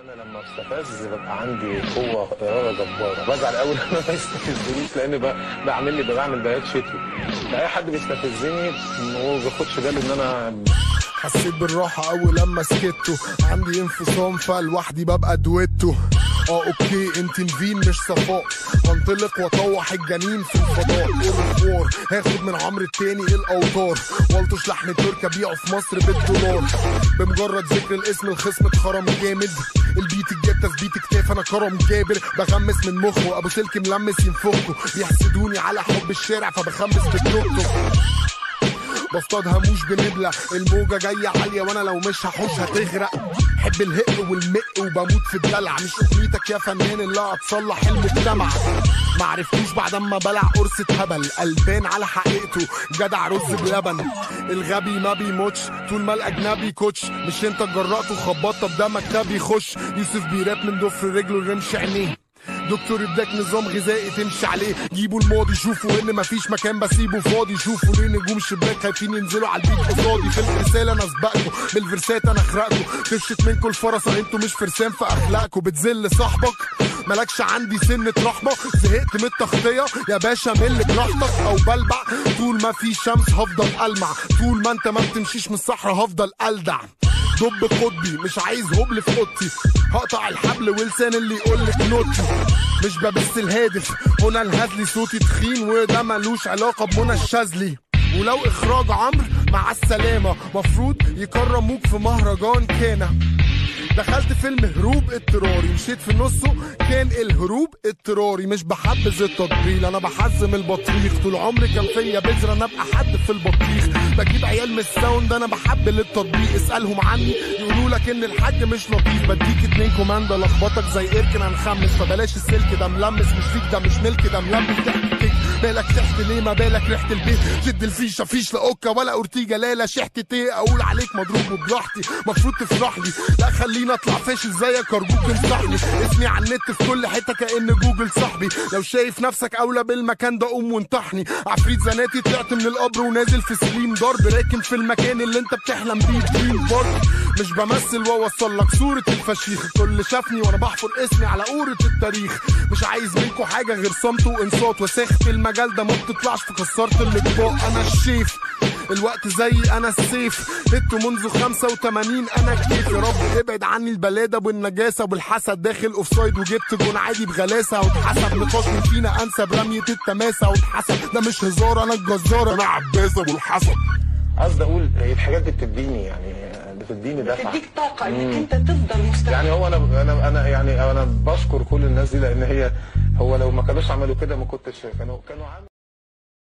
انا لما استفز ببقى عندي قوه اراده جباره بزعل قوي لما ما يستفزنيش لان ب- بعمل لي بعمل بيات شتوي اي حد بيستفزني هو ما بياخدش باله ان انا حسيت بالراحة أول لما سكتوا عندي انفصام فلوحدي ببقى دويتو اه اوكي انت نفين مش صفاء هنطلق واطوح الجنين في الفضاء اورفوار هاخد من عمرو التاني الاوتار والطش لحم تركي ابيعه في مصر بالدولار بمجرد ذكر الاسم الخصم اتخرم جامد البيت الجاب تثبيت كتاف انا كرم جابر بغمس من مخه ابو سلك ملمس ينفخه بيحسدوني على حب الشارع فبخمس بالتوك توك بصطاد هموش بنبلة الموجة جاية عالية وانا لو مش هحوش هتغرق حب الهق والمق وبموت في الدلع مش اغنيتك يا فنان اللي هتصلح المجتمع معرفتوش بعد ما بلع قرصة هبل قلبان على حقيقته جدع رز بلبن الغبي ما بيموتش طول ما الاجنبي كوتش مش انت جرأت وخبطت بده مكتبي يخش يوسف بيراب من ضفر رجله لرمش عينيه دكتور اداك نظام غذائي تمشي عليه جيبوا الماضي شوفوا ان مفيش مكان بسيبه فاضي شوفوا ليه نجوم الشباك خايفين ينزلوا على البيت قصادي في الرساله انا سبقكوا بالفرسات انا اخرقكوا تفشت منكم الفرصه انتوا مش فرسان في اخلاقكوا بتذل صاحبك مالكش عندي سنة رحمة زهقت من التغطية يا باشا مل براحتك او بلبع طول ما في شمس هفضل ألمع طول ما انت ما بتمشيش من الصحراء هفضل ألدع دب قطبي مش عايز هبل في اوضتي هقطع الحبل ولسان اللي يقول لك نوتي مش ببث الهادف هنا الهزلي صوتي تخين وده ملوش علاقه بمنى الشاذلي ولو اخراج عمرو مع السلامه مفروض يكرموك في مهرجان كانا دخلت فيلم هروب اضطراري مشيت في نصه كان الهروب اضطراري مش بحبذ التطبيل انا بحزم البطريق طول عمري كان فيا بذره انا ابقى حد في البطيخ بجيب عيال من الساوند انا بحبل التطبيق اسالهم عني يقولوا لك ان الحاج مش لطيف بديك اتنين كوماندا لخبطك زي اركن هنخمس فبلاش السلك ده ملمس مش فيك ده مش ملك ده ملمس ضحكتك بالك تحت ليه ما بالك ريحه البيت جد الفيشه فيش لا اوكا ولا اورتيجا لا لا شحت ايه اقول عليك مضروب وبراحتي مفروض تفرح لي لا خليني اطلع فاشل زيك ارجوك انصحني اسمي على النت في كل حته كان جوجل صاحبي لو شايف نفسك اولى بالمكان ده قوم وانطحني عفريت زناتي طلعت من القبر ونازل في سليم ضرب راكن في المكان اللي انت بتحلم بيه دريم بارك مش بمثل واوصل لك صورة الفشيخ كل شافني وانا بحفر اسمي على قورة التاريخ مش عايز منكم حاجة غير صمت وانصات وساخ في المجال ده ما بتطلعش في كسرت الاطباق انا الشيف الوقت زي انا السيف هدته منذ 85 انا كيف يا رب ابعد عني البلاده والنجاسه والحسد داخل اوفسايد وجبت جون عادي بغلاسه واتحسب نقاش من فينا انسى برميه التماسه واتحسب ده مش هزار انا الجزار انا عباس ابو الحسن قصدي اقول هي الحاجات دي بتديني يعني بتديني دفعه بتديك طاقة انك انت تفضل مستمر يعني هو انا انا انا يعني انا بشكر كل الناس دي لان هي هو لو ما كانوش عملوا كده ما كنتش كانوا كانوا عملوا